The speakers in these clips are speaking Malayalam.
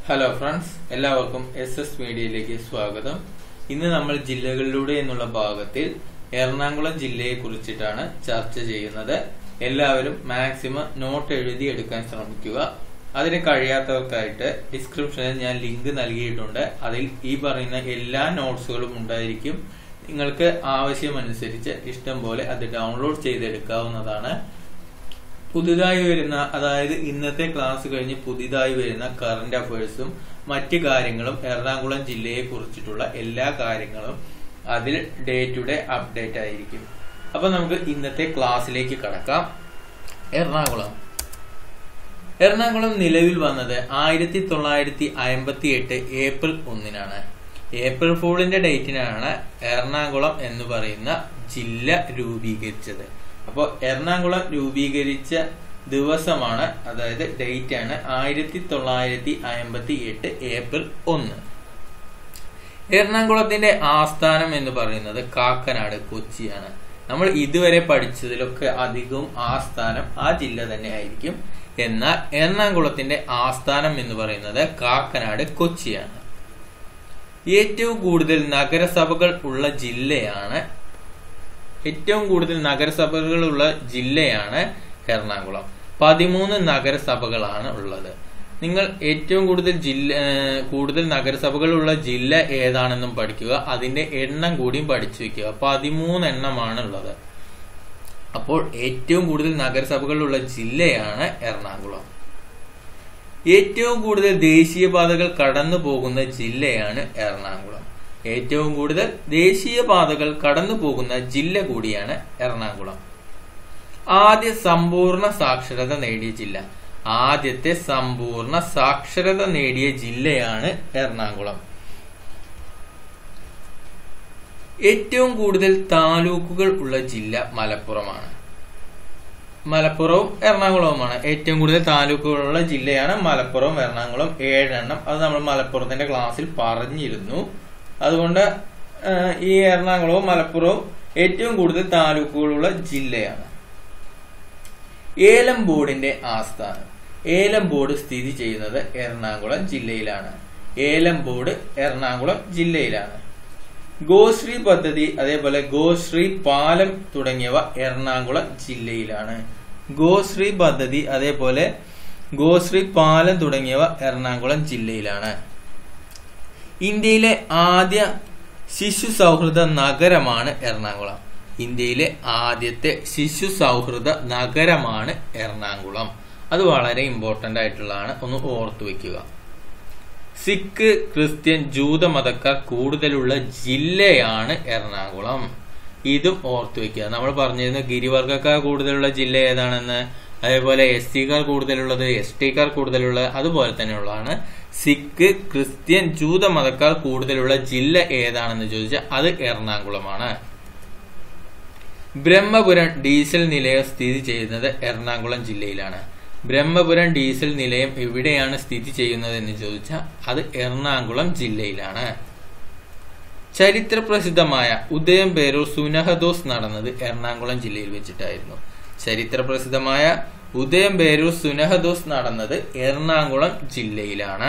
ഹലോ ഫ്രണ്ട്സ് എല്ലാവർക്കും എസ് എസ് മീഡിയയിലേക്ക് സ്വാഗതം ഇന്ന് നമ്മൾ ജില്ലകളിലൂടെ എന്നുള്ള ഭാഗത്തിൽ എറണാകുളം ജില്ലയെ കുറിച്ചിട്ടാണ് ചർച്ച ചെയ്യുന്നത് എല്ലാവരും മാക്സിമം നോട്ട് എഴുതി എടുക്കാൻ ശ്രമിക്കുക അതിന് കഴിയാത്തവർക്കായിട്ട് ഡിസ്ക്രിപ്ഷനിൽ ഞാൻ ലിങ്ക് നൽകിയിട്ടുണ്ട് അതിൽ ഈ പറയുന്ന എല്ലാ നോട്ട്സുകളും ഉണ്ടായിരിക്കും നിങ്ങൾക്ക് ആവശ്യമനുസരിച്ച് ഇഷ്ടം പോലെ അത് ഡൗൺലോഡ് ചെയ്തെടുക്കാവുന്നതാണ് പുതുതായി വരുന്ന അതായത് ഇന്നത്തെ ക്ലാസ് കഴിഞ്ഞ് പുതിയതായി വരുന്ന കറന്റ് അഫയേഴ്സും മറ്റ് കാര്യങ്ങളും എറണാകുളം ജില്ലയെ കുറിച്ചിട്ടുള്ള എല്ലാ കാര്യങ്ങളും അതിൽ ഡേ ടു ഡേ അപ്ഡേറ്റ് ആയിരിക്കും അപ്പൊ നമുക്ക് ഇന്നത്തെ ക്ലാസ്സിലേക്ക് കടക്കാം എറണാകുളം എറണാകുളം നിലവിൽ വന്നത് ആയിരത്തി തൊള്ളായിരത്തി അമ്പത്തി എട്ട് ഏപ്രിൽ ഒന്നിനാണ് ഏപ്രിൽ ഫൂളിന്റെ ഡേറ്റിനാണ് എറണാകുളം എന്ന് പറയുന്ന ജില്ല രൂപീകരിച്ചത് അപ്പോൾ എറണാകുളം രൂപീകരിച്ച ദിവസമാണ് അതായത് ഡേറ്റ് ആണ് ആയിരത്തി തൊള്ളായിരത്തി അമ്പത്തി എട്ട് ഏപ്രിൽ ഒന്ന് എറണാകുളത്തിന്റെ ആസ്ഥാനം എന്ന് പറയുന്നത് കാക്കനാട് കൊച്ചിയാണ് നമ്മൾ ഇതുവരെ പഠിച്ചതിലൊക്കെ അധികവും ആസ്ഥാനം ആ ജില്ല തന്നെ ആയിരിക്കും എന്നാൽ എറണാകുളത്തിന്റെ ആസ്ഥാനം എന്ന് പറയുന്നത് കാക്കനാട് കൊച്ചിയാണ് ഏറ്റവും കൂടുതൽ നഗരസഭകൾ ഉള്ള ജില്ലയാണ് ഏറ്റവും കൂടുതൽ നഗരസഭകളുള്ള ജില്ലയാണ് എറണാകുളം പതിമൂന്ന് നഗരസഭകളാണ് ഉള്ളത് നിങ്ങൾ ഏറ്റവും കൂടുതൽ ജില്ല കൂടുതൽ നഗരസഭകളുള്ള ജില്ല ഏതാണെന്നും പഠിക്കുക അതിന്റെ എണ്ണം കൂടിയും പഠിച്ചു വെക്കുക പതിമൂന്ന് എണ്ണമാണ് ഉള്ളത് അപ്പോൾ ഏറ്റവും കൂടുതൽ നഗരസഭകളുള്ള ജില്ലയാണ് എറണാകുളം ഏറ്റവും കൂടുതൽ ദേശീയപാതകൾ കടന്നു പോകുന്ന ജില്ലയാണ് എറണാകുളം ഏറ്റവും കൂടുതൽ ദേശീയപാതകൾ കടന്നു പോകുന്ന ജില്ല കൂടിയാണ് എറണാകുളം ആദ്യ സമ്പൂർണ്ണ സാക്ഷരത നേടിയ ജില്ല ആദ്യത്തെ സമ്പൂർണ്ണ സാക്ഷരത നേടിയ ജില്ലയാണ് എറണാകുളം ഏറ്റവും കൂടുതൽ താലൂക്കുകൾ ഉള്ള ജില്ല മലപ്പുറമാണ് മലപ്പുറവും എറണാകുളവുമാണ് ഏറ്റവും കൂടുതൽ താലൂക്കുകളുള്ള ജില്ലയാണ് മലപ്പുറവും എറണാകുളം ഏഴെണ്ണം അത് നമ്മൾ മലപ്പുറത്തിന്റെ ക്ലാസ്സിൽ പറഞ്ഞിരുന്നു അതുകൊണ്ട് ഈ എറണാകുളവും മലപ്പുറവും ഏറ്റവും കൂടുതൽ താലൂക്കുകളുള്ള ജില്ലയാണ് ഏലം ബോർഡിന്റെ ആസ്ഥാനം ഏലം ബോർഡ് സ്ഥിതി ചെയ്യുന്നത് എറണാകുളം ജില്ലയിലാണ് ഏലം ബോർഡ് എറണാകുളം ജില്ലയിലാണ് ഗോശ്രീ പദ്ധതി അതേപോലെ ഗോശ്രീ പാലം തുടങ്ങിയവ എറണാകുളം ജില്ലയിലാണ് ഗോശ്രീ പദ്ധതി അതേപോലെ ഗോശ്രീ പാലം തുടങ്ങിയവ എറണാകുളം ജില്ലയിലാണ് ഇന്ത്യയിലെ ആദ്യ ശിശു സൗഹൃദ നഗരമാണ് എറണാകുളം ഇന്ത്യയിലെ ആദ്യത്തെ ശിശു സൗഹൃദ നഗരമാണ് എറണാകുളം അത് വളരെ ഇമ്പോർട്ടന്റ് ആയിട്ടുള്ളതാണ് ഒന്ന് ഓർത്തു വെക്കുക സിഖ് ക്രിസ്ത്യൻ ജൂത മതക്കാർ കൂടുതലുള്ള ജില്ലയാണ് എറണാകുളം ഇതും ഓർത്തു വെക്കുക നമ്മൾ പറഞ്ഞിരുന്നു ഗിരിവർഗക്കാർ കൂടുതലുള്ള ജില്ല ഏതാണെന്ന് അതേപോലെ എസ് സിക്കാർ കൂടുതലുള്ളത് എസ് ടിക്കാർ കൂടുതലുള്ളത് അതുപോലെ തന്നെയുള്ളതാണ് സിഖ് ക്രിസ്ത്യൻ ജൂത മതക്കാർ കൂടുതലുള്ള ജില്ല ഏതാണെന്ന് ചോദിച്ചാൽ അത് എറണാകുളമാണ് ബ്രഹ്മപുരം ഡീസൽ നിലയം സ്ഥിതി ചെയ്യുന്നത് എറണാകുളം ജില്ലയിലാണ് ബ്രഹ്മപുരം ഡീസൽ നിലയം എവിടെയാണ് സ്ഥിതി ചെയ്യുന്നത് എന്ന് ചോദിച്ചാൽ അത് എറണാകുളം ജില്ലയിലാണ് ചരിത്ര പ്രസിദ്ധമായ ഉദയം പേരൂർ സുനഹദോസ് നടന്നത് എറണാകുളം ജില്ലയിൽ വെച്ചിട്ടായിരുന്നു ചരിത്ര പ്രസിദ്ധമായ ഉദയം പേരൂർ സുനഹദോസ് നടന്നത് എറണാകുളം ജില്ലയിലാണ്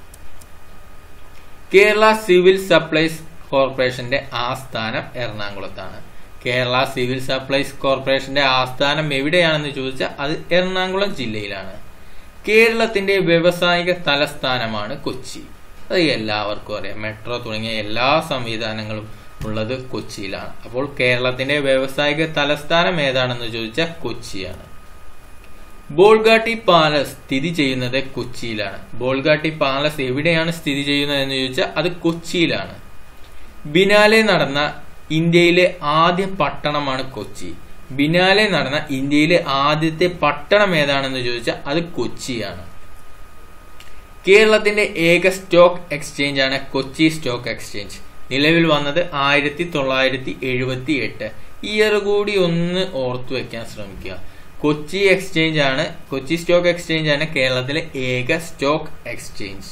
കേരള സിവിൽ സപ്ലൈസ് കോർപ്പറേഷന്റെ ആസ്ഥാനം എറണാകുളത്താണ് കേരള സിവിൽ സപ്ലൈസ് കോർപ്പറേഷന്റെ ആസ്ഥാനം എവിടെയാണെന്ന് ചോദിച്ചാൽ അത് എറണാകുളം ജില്ലയിലാണ് കേരളത്തിന്റെ വ്യവസായിക തലസ്ഥാനമാണ് കൊച്ചി അത് എല്ലാവർക്കും അറിയാം മെട്രോ തുടങ്ങിയ എല്ലാ സംവിധാനങ്ങളും ഉള്ളത് കൊച്ചിയിലാണ് അപ്പോൾ കേരളത്തിന്റെ വ്യവസായിക തലസ്ഥാനം ഏതാണെന്ന് ചോദിച്ചാൽ കൊച്ചിയാണ് ബോൾഗാട്ടി പാലസ് സ്ഥിതി ചെയ്യുന്നത് കൊച്ചിയിലാണ് ബോൾഗാട്ടി പാലസ് എവിടെയാണ് സ്ഥിതി ചെയ്യുന്നത് എന്ന് ചോദിച്ചാൽ അത് കൊച്ചിയിലാണ് ബിനാലെ നടന്ന ഇന്ത്യയിലെ ആദ്യ പട്ടണമാണ് കൊച്ചി ബിനാലെ നടന്ന ഇന്ത്യയിലെ ആദ്യത്തെ പട്ടണം ഏതാണെന്ന് ചോദിച്ചാൽ അത് കൊച്ചിയാണ് കേരളത്തിന്റെ ഏക സ്റ്റോക്ക് എക്സ്ചേഞ്ച് ആണ് കൊച്ചി സ്റ്റോക്ക് എക്സ്ചേഞ്ച് നിലവിൽ വന്നത് ആയിരത്തി തൊള്ളായിരത്തി എഴുപത്തി എട്ട് ഇയർ കൂടി ഒന്ന് ഓർത്തു വെക്കാൻ ശ്രമിക്കുക കൊച്ചി എക്സ്ചേഞ്ച് ആണ് കൊച്ചി സ്റ്റോക്ക് എക്സ്ചേഞ്ച് ആണ് കേരളത്തിലെ ഏക stock exchange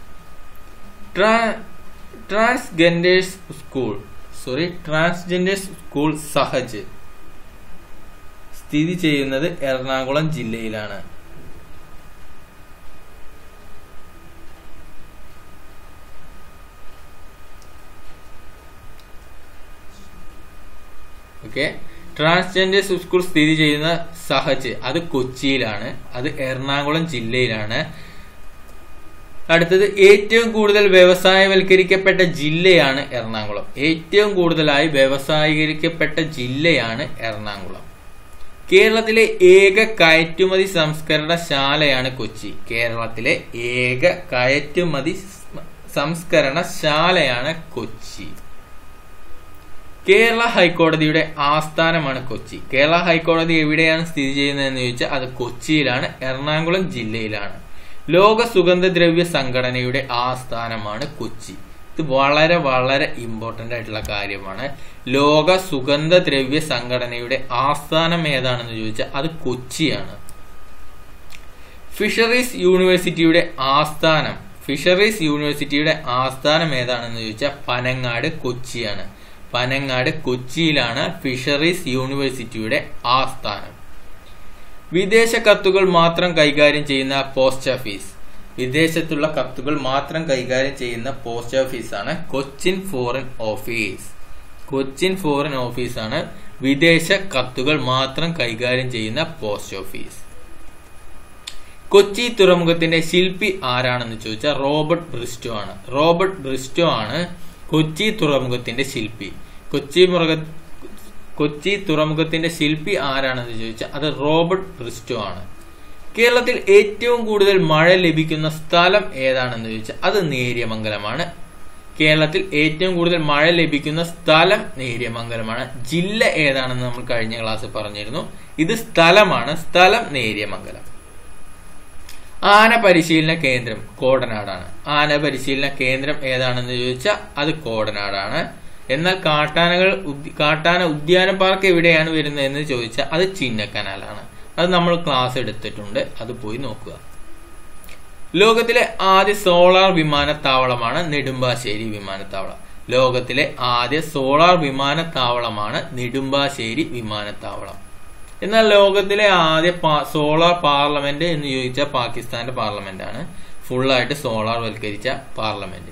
transgenders school sorry transgenders school Sahaj സ്ഥിതി ചെയ്യുന്നത് എറണാകുളം ജില്ലയിലാണ് ഓക്കെ ട്രാൻസ്ജെൻഡർ സ്കൂൾ സ്ഥിതി ചെയ്യുന്ന സഹജ് അത് കൊച്ചിയിലാണ് അത് എറണാകുളം ജില്ലയിലാണ് അടുത്തത് ഏറ്റവും കൂടുതൽ വ്യവസായവൽക്കരിക്കപ്പെട്ട ജില്ലയാണ് എറണാകുളം ഏറ്റവും കൂടുതലായി വ്യവസായീകരിക്കപ്പെട്ട ജില്ലയാണ് എറണാകുളം കേരളത്തിലെ ഏക കയറ്റുമതി സംസ്കരണശാലയാണ് കൊച്ചി കേരളത്തിലെ ഏക കയറ്റുമതി സംസ്കരണശാലയാണ് കൊച്ചി കേരള ഹൈക്കോടതിയുടെ ആസ്ഥാനമാണ് കൊച്ചി കേരള ഹൈക്കോടതി എവിടെയാണ് സ്ഥിതി ചെയ്യുന്നതെന്ന് ചോദിച്ചാൽ അത് കൊച്ചിയിലാണ് എറണാകുളം ജില്ലയിലാണ് ലോക സുഗന്ധദ്രവ്യ സംഘടനയുടെ ആസ്ഥാനമാണ് കൊച്ചി ഇത് വളരെ വളരെ ഇമ്പോർട്ടന്റ് ആയിട്ടുള്ള കാര്യമാണ് ലോക സുഗന്ധദ്രവ്യ സംഘടനയുടെ ആസ്ഥാനം ഏതാണെന്ന് ചോദിച്ചാൽ അത് കൊച്ചിയാണ് ഫിഷറീസ് യൂണിവേഴ്സിറ്റിയുടെ ആസ്ഥാനം ഫിഷറീസ് യൂണിവേഴ്സിറ്റിയുടെ ആസ്ഥാനം ഏതാണെന്ന് ചോദിച്ചാൽ പനങ്ങാട് കൊച്ചിയാണ് പനങ്ങാട് കൊച്ചിയിലാണ് ഫിഷറീസ് യൂണിവേഴ്സിറ്റിയുടെ ആസ്ഥാനം വിദേശ കത്തുകൾ മാത്രം കൈകാര്യം ചെയ്യുന്ന പോസ്റ്റ് ഓഫീസ് വിദേശത്തുള്ള കത്തുകൾ മാത്രം കൈകാര്യം ചെയ്യുന്ന പോസ്റ്റ് ഓഫീസാണ് Cochin foreign office Cochin foreign ഓഫീസാണ് വിദേശ കത്തുകൾ മാത്രം കൈകാര്യം ചെയ്യുന്ന പോസ്റ്റ് ഓഫീസ് കൊച്ചി തുറമുഖത്തിന്റെ ശില്പി ആരാണെന്ന് ചോദിച്ചാൽ റോബർട്ട് ബ്രിസ്റ്റോ ആണ് റോബർട്ട് ബ്രിസ്റ്റോ ആണ് കൊച്ചി തുറമുഖത്തിന്റെ ശില്പി കൊച്ചി മുറക കൊച്ചി തുറമുഖത്തിന്റെ ശില്പി ആരാണെന്ന് ചോദിച്ചാൽ അത് റോബർട്ട് ബ്രിസ്റ്റോ ആണ് കേരളത്തിൽ ഏറ്റവും കൂടുതൽ മഴ ലഭിക്കുന്ന സ്ഥലം ഏതാണെന്ന് ചോദിച്ചാൽ അത് നേര്യമംഗലമാണ് കേരളത്തിൽ ഏറ്റവും കൂടുതൽ മഴ ലഭിക്കുന്ന സ്ഥലം നേര്യമംഗലമാണ് ജില്ല ഏതാണെന്ന് നമ്മൾ കഴിഞ്ഞ ക്ലാസ് പറഞ്ഞിരുന്നു ഇത് സ്ഥലമാണ് സ്ഥലം നേര്യമംഗലം ആന പരിശീലന കേന്ദ്രം കോടനാടാണ് ആന പരിശീലന കേന്ദ്രം ഏതാണെന്ന് ചോദിച്ചാൽ അത് കോടനാടാണ് എന്നാൽ കാട്ടാനകൾ കാട്ടാന ഉദ്യാന പാർക്ക് എവിടെയാണ് വരുന്നത് എന്ന് ചോദിച്ചാൽ അത് ചിന്നക്കനാലാണ് അത് നമ്മൾ ക്ലാസ് എടുത്തിട്ടുണ്ട് അത് പോയി നോക്കുക ലോകത്തിലെ ആദ്യ സോളാർ വിമാനത്താവളമാണ് നെടുമ്പാശ്ശേരി വിമാനത്താവളം ലോകത്തിലെ ആദ്യ സോളാർ വിമാനത്താവളമാണ് നെടുമ്പാശ്ശേരി വിമാനത്താവളം എന്നാൽ ലോകത്തിലെ ആദ്യ സോളാർ പാർലമെന്റ് എന്ന് ചോദിച്ചാൽ പാകിസ്ഥാന്റെ പാർലമെന്റ് ആണ് ഫുള്ളായിട്ട് സോളാർ വൽക്കരിച്ച parliament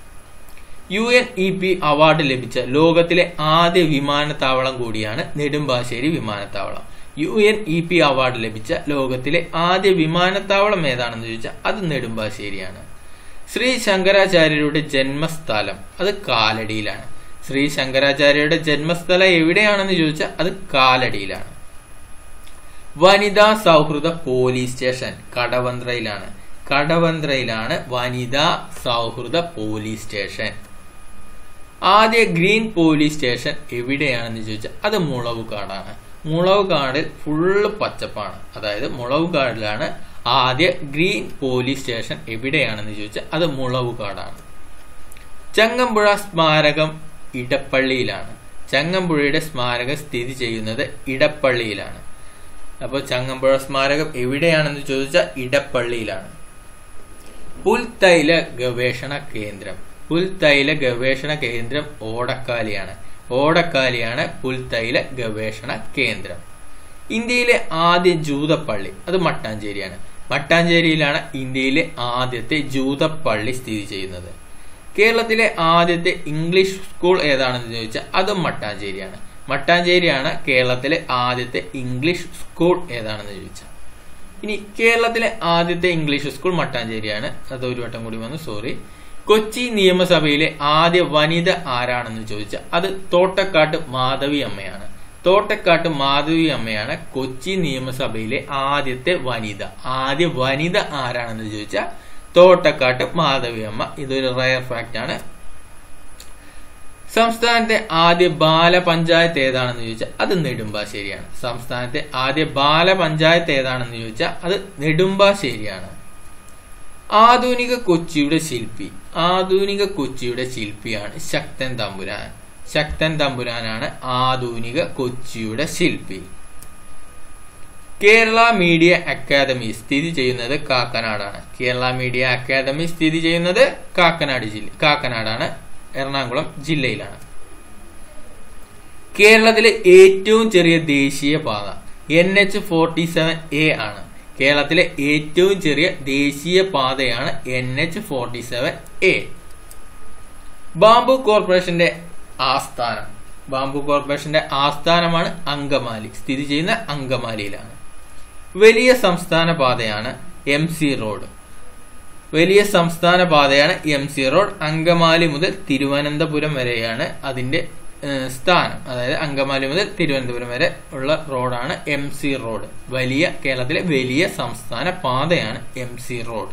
U N E P award ലഭിച്ച ലോകത്തിലെ ആദ്യ വിമാനത്താവളം കൂടിയാണ് നെടുമ്പാശ്ശേരി വിമാനത്താവളം U N E P award ലഭിച്ച ലോകത്തിലെ ആദ്യ വിമാനത്താവളം ഏതാണെന്ന് ചോദിച്ചാൽ അത് നെടുമ്പാശ്ശേരിയാണ് ശ്രീ ശങ്കരാചാര്യരുടെ ജന്മസ്ഥലം അത് കാലടിയിലാണ് ശ്രീ ശങ്കരാചാര്യരുടെ ജന്മസ്ഥലം എവിടെയാണെന്ന് ചോദിച്ചാൽ അത് കാലടിയിലാണ് വനിതാ സൗഹൃദ പോലീസ് സ്റ്റേഷൻ കടവന്ത്രയിലാണ് കടവന്ത്രയിലാണ് വനിതാ സൗഹൃദ പോലീസ് സ്റ്റേഷൻ ആദ്യ ഗ്രീൻ പോലീസ് സ്റ്റേഷൻ എവിടെയാണെന്ന് ചോദിച്ചാൽ അത് മുളവുകാടാണ് മുളവുകാടിൽ ഫുള്ള് പച്ചപ്പാണ് അതായത് മുളവുകാടിലാണ് ആദ്യ ഗ്രീൻ പോലീസ് സ്റ്റേഷൻ എവിടെയാണെന്ന് ചോദിച്ചാൽ അത് മുളവുകാടാണ് ചങ്ങമ്പുഴ സ്മാരകം ഇടപ്പള്ളിയിലാണ് ചങ്ങമ്പുഴയുടെ സ്മാരകം സ്ഥിതി ചെയ്യുന്നത് ഇടപ്പള്ളിയിലാണ് അപ്പോൾ ചങ്ങമ്പുഴ സ്മാരകം എവിടെയാണെന്ന് ചോദിച്ചാൽ ഇടപ്പള്ളിയിലാണ് പുൽത്തൈല ഗവേഷണ കേന്ദ്രം പുൽത്തൈല ഗവേഷണ കേന്ദ്രം ഓടക്കാലിയാണ് ഓടക്കാലിയാണ് പുൽത്തൈല ഗവേഷണ കേന്ദ്രം ഇന്ത്യയിലെ ആദ്യ ജൂതപ്പള്ളി അത് മട്ടാഞ്ചേരിയാണ് മട്ടാഞ്ചേരിയിലാണ് ഇന്ത്യയിലെ ആദ്യത്തെ ജൂതപ്പള്ളി സ്ഥിതി ചെയ്യുന്നത് കേരളത്തിലെ ആദ്യത്തെ ഇംഗ്ലീഷ് സ്കൂൾ ഏതാണെന്ന് ചോദിച്ചാൽ അതും മട്ടാഞ്ചേരിയാണ് മട്ടാഞ്ചേരിയാണ് കേരളത്തിലെ ആദ്യത്തെ ഇംഗ്ലീഷ് സ്കൂൾ ഏതാണെന്ന് ചോദിച്ചാൽ ഇനി കേരളത്തിലെ ആദ്യത്തെ ഇംഗ്ലീഷ് സ്കൂൾ മട്ടാഞ്ചേരിയാണ് അത് ഒരു വട്ടം കൂടി വന്നു സോറി കൊച്ചി നിയമസഭയിലെ ആദ്യ വനിത ആരാണെന്ന് ചോദിച്ചാൽ അത് തോട്ടക്കാട്ട് മാധവി അമ്മയാണ് തോട്ടക്കാട്ട് മാധവി അമ്മയാണ് കൊച്ചി നിയമസഭയിലെ ആദ്യത്തെ വനിത ആദ്യ വനിത ആരാണെന്ന് ചോദിച്ചാൽ തോട്ടക്കാട്ട് മാധവി അമ്മ ഇതൊരു റയർ ഫാക്റ്റ് ആണ് സംസ്ഥാനത്തെ ആദ്യ ബാലപഞ്ചായത്ത് ഏതാണെന്ന് ചോദിച്ചാൽ അത് നെടുമ്പാശ്ശേരിയാണ് സംസ്ഥാനത്തെ ആദ്യ ബാലപഞ്ചായത്ത് ഏതാണെന്ന് ചോദിച്ചാൽ അത് നെടുമ്പാശ്ശേരിയാണ് ആധുനിക കൊച്ചിയുടെ ശില്പി ആധുനിക കൊച്ചിയുടെ ശില്പിയാണ് ശക്തൻ തമ്പുരാൻ ശക്തൻ തമ്പുരാനാണ് ആധുനിക കൊച്ചിയുടെ ശില്പി കേരള മീഡിയ അക്കാദമി സ്ഥിതി ചെയ്യുന്നത് കാക്കനാടാണ് കേരള മീഡിയ അക്കാദമി സ്ഥിതി ചെയ്യുന്നത് കാക്കനാട് ജില്ല കാക്കനാടാണ് എറണാകുളം ജില്ലയിലാണ് കേരളത്തിലെ ഏറ്റവും ചെറിയ ദേശീയ പാത N H forty seven A ആണ് കേരളത്തിലെ ഏറ്റവും ചെറിയ ദേശീയ പാതയാണ് N H forty seven A bamboo കോർപ്പറേഷന്റെ ആസ്ഥാനം ബാംബു കോർപ്പറേഷന്റെ ആസ്ഥാനമാണ് അങ്കമാലി സ്ഥിതി ചെയ്യുന്ന അങ്കമാലിയിലാണ് വലിയ സംസ്ഥാന പാതയാണ് എം സി റോഡ് വലിയ സംസ്ഥാന പാതയാണ് എം സി റോഡ് അങ്കമാലി മുതൽ തിരുവനന്തപുരം വരെയാണ് അതിന്റെ ഏഹ്, സ്ഥാനം അതായത് അങ്കമാലി മുതൽ തിരുവനന്തപുരം വരെ ഉള്ള റോഡാണ് എം സി റോഡ് വലിയ കേരളത്തിലെ വലിയ സംസ്ഥാന പാതയാണ് എം സി റോഡ്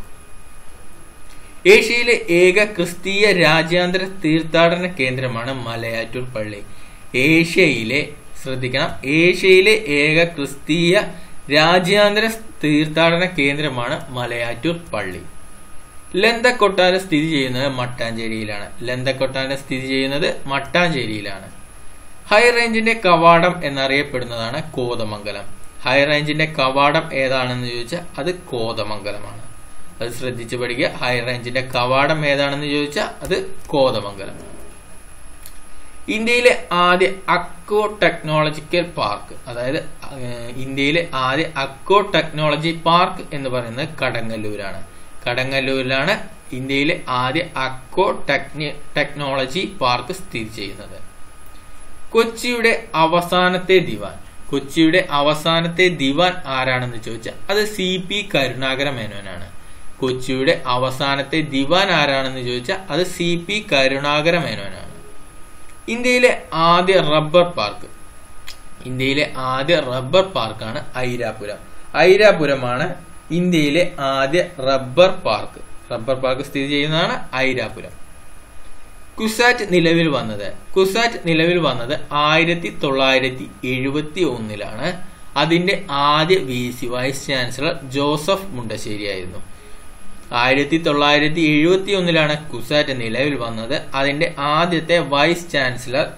ഏഷ്യയിലെ ഏക ക്രിസ്തീയ രാജ്യാന്തര തീർത്ഥാടന കേന്ദ്രമാണ് മലയാറ്റൂർ പള്ളി ഏഷ്യയിലെ ശ്രദ്ധിക്കണം ഏഷ്യയിലെ ഏക ക്രിസ്തീയ രാജ്യാന്തര തീർത്ഥാടന കേന്ദ്രമാണ് മലയാറ്റൂർ പള്ളി ലന്തക്കൊട്ടാരം സ്ഥിതി ചെയ്യുന്നത് മട്ടാഞ്ചേരിയിലാണ് ലന്തക്കൊട്ടാരം സ്ഥിതി ചെയ്യുന്നത് മട്ടാഞ്ചേരിയിലാണ് ഹൈ റേഞ്ചിന്റെ കവാടം എന്നറിയപ്പെടുന്നതാണ് കോതമംഗലം ഹൈ റേഞ്ചിന്റെ കവാടം ഏതാണെന്ന് ചോദിച്ചാൽ അത് കോതമംഗലമാണ് അത് ശ്രദ്ധിച്ചു പഠിക്കുക ഹൈ റേഞ്ചിന്റെ കവാടം ഏതാണെന്ന് ചോദിച്ചാൽ അത് കോതമംഗലം ഇന്ത്യയിലെ ആദ്യ അക്കോ ടെക്നോളജിക്കൽ പാർക്ക് അതായത് ഏഹ്, ഇന്ത്യയിലെ ആദ്യ അക്കോ ടെക്നോളജി പാർക്ക് എന്ന് പറയുന്നത് കടങ്ങല്ലൂരാണ് കടങ്ങല്ലൂരിലാണ് ഇന്ത്യയിലെ ആദ്യ അക്കോ ടെക്നി ടെക്നോളജി പാർക്ക് സ്ഥിതി ചെയ്യുന്നത് കൊച്ചിയുടെ അവസാനത്തെ ദിവാൻ കൊച്ചിയുടെ അവസാനത്തെ ദിവാൻ ആരാണെന്ന് ചോദിച്ചാൽ അത് സി പി കരുണാകര മേനോനാണ് കൊച്ചിയുടെ അവസാനത്തെ ദിവാൻ ആരാണെന്ന് ചോദിച്ചാൽ അത് സി പി കരുണാകര മേനോനാണ് ഇന്ത്യയിലെ ആദ്യ റബ്ബർ പാർക്ക് ഇന്ത്യയിലെ ആദ്യ റബ്ബർ പാർക്കാണ് ഐരാപുരം ഐരാപുരമാണ് ഇന്ത്യയിലെ ആദ്യ റബ്ബർ പാർക്ക് റബ്ബർ പാർക്ക് സ്ഥിതി ചെയ്യുന്നതാണ് ഐരാപുരം കുസാറ്റ് നിലവിൽ വന്നത് കുസാറ്റ് നിലവിൽ വന്നത് ആയിരത്തി തൊള്ളായിരത്തി എഴുപത്തി ഒന്നിലാണ് അതിന്റെ ആദ്യ V C vice chancellor Joseph മുണ്ടശ്ശേരിയായിരുന്നു ആയിരത്തി തൊള്ളായിരത്തി എഴുപത്തി ഒന്നിലാണ് കുസാറ്റ് നിലവിൽ വന്നത് അതിന്റെ ആദ്യത്തെ വൈസ് ചാൻസലർ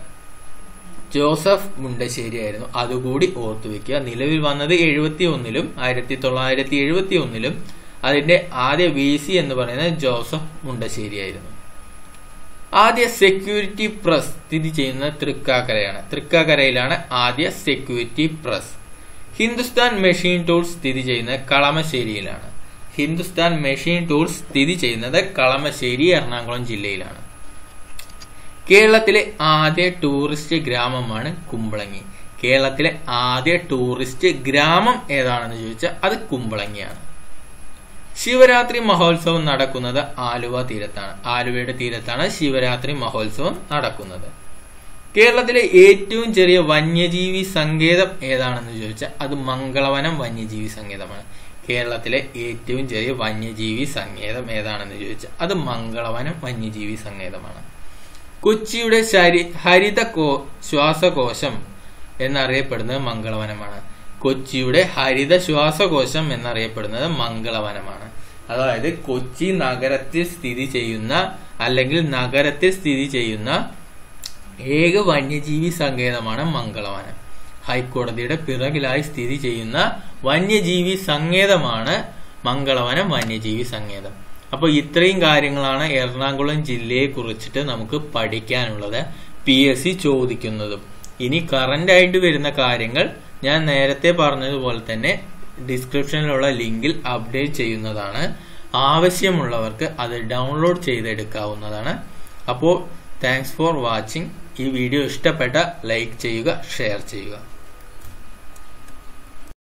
ജോസഫ് മുണ്ടശ്ശേരിയായിരുന്നു അതുകൂടി ഓർത്തു വെക്കുക നിലവിൽ വന്നത് എഴുപത്തി ഒന്നിലും ആയിരത്തി തൊള്ളായിരത്തി എഴുപത്തി ഒന്നിലും അതിന്റെ ആദ്യ വി സി എന്ന് പറയുന്നത് ജോസഫ് മുണ്ടശ്ശേരിയായിരുന്നു ആദ്യ സെക്യൂരിറ്റി പ്രസ് സ്ഥിതി ചെയ്യുന്നത് തൃക്കാക്കരയാണ് തൃക്കാക്കരയിലാണ് ആദ്യ security press Hindustan machine tools സ്ഥിതി ചെയ്യുന്നത് കളമശ്ശേരിയിലാണ് ഹിന്ദുസ്ഥാൻ മെഷീൻ ടൂൾസ് സ്ഥിതി ചെയ്യുന്നത് കളമശ്ശേരി എറണാകുളം ജില്ലയിലാണ് കേരളത്തിലെ ആദ്യ ടൂറിസ്റ്റ് ഗ്രാമമാണ് കുമ്പളങ്ങി കേരളത്തിലെ ആദ്യ ടൂറിസ്റ്റ് ഗ്രാമം ഏതാണെന്ന് ചോദിച്ചാൽ അത് കുമ്പളങ്ങിയാണ് ശിവരാത്രി മഹോത്സവം നടക്കുന്നത് ആലുവ തീരത്താണ് ആലുവയുടെ തീരത്താണ് ശിവരാത്രി മഹോത്സവം നടക്കുന്നത് കേരളത്തിലെ ഏറ്റവും ചെറിയ വന്യജീവി സങ്കേതം ഏതാണെന്ന് ചോദിച്ചാൽ അത് മംഗളവനം വന്യജീവി സങ്കേതമാണ് കേരളത്തിലെ ഏറ്റവും ചെറിയ വന്യജീവി സങ്കേതം ഏതാണെന്ന് ചോദിച്ചാൽ അത് മംഗളവനം വന്യജീവി സങ്കേതമാണ് കൊച്ചിയുടെ ശരി ഹരിത കോ ശ്വാസകോശം എന്നറിയപ്പെടുന്നത് മംഗളവനമാണ് കൊച്ചിയുടെ ഹരിത ശ്വാസകോശം എന്നറിയപ്പെടുന്നത് മംഗളവനമാണ് അതായത് കൊച്ചി നഗരത്തിൽ സ്ഥിതി ചെയ്യുന്ന അല്ലെങ്കിൽ നഗരത്തിൽ സ്ഥിതി ചെയ്യുന്ന ഏക വന്യജീവി സങ്കേതമാണ് മംഗളവനം ഹൈക്കോടതിയുടെ പിറകിലായി സ്ഥിതി ചെയ്യുന്ന വന്യജീവി സങ്കേതമാണ് മംഗളവനം വന്യജീവി സങ്കേതം അപ്പോൾ ഇത്രയും കാര്യങ്ങളാണ് എറണാകുളം ജില്ലയെ കുറിച്ചിട്ട് നമുക്ക് പഠിക്കാനുള്ളത് പി എസ് സി ചോദിക്കുന്നതും ഇനി കറന്റ് ആയിട്ട് വരുന്ന കാര്യങ്ങൾ ഞാൻ നേരത്തെ പറഞ്ഞതുപോലെ തന്നെ ഡിസ്ക്രിപ്ഷനിലുള്ള ലിങ്കിൽ അപ്ഡേറ്റ് ചെയ്യുന്നതാണ് ആവശ്യമുള്ളവർക്ക് അത് ഡൗൺലോഡ് ചെയ്തെടുക്കാവുന്നതാണ് അപ്പോൾ താങ്ക്സ് ഫോർ വാച്ചിങ് ഈ വീഡിയോ ഇഷ്ടപ്പെട്ട ലൈക്ക് ചെയ്യുക ഷെയർ ചെയ്യുക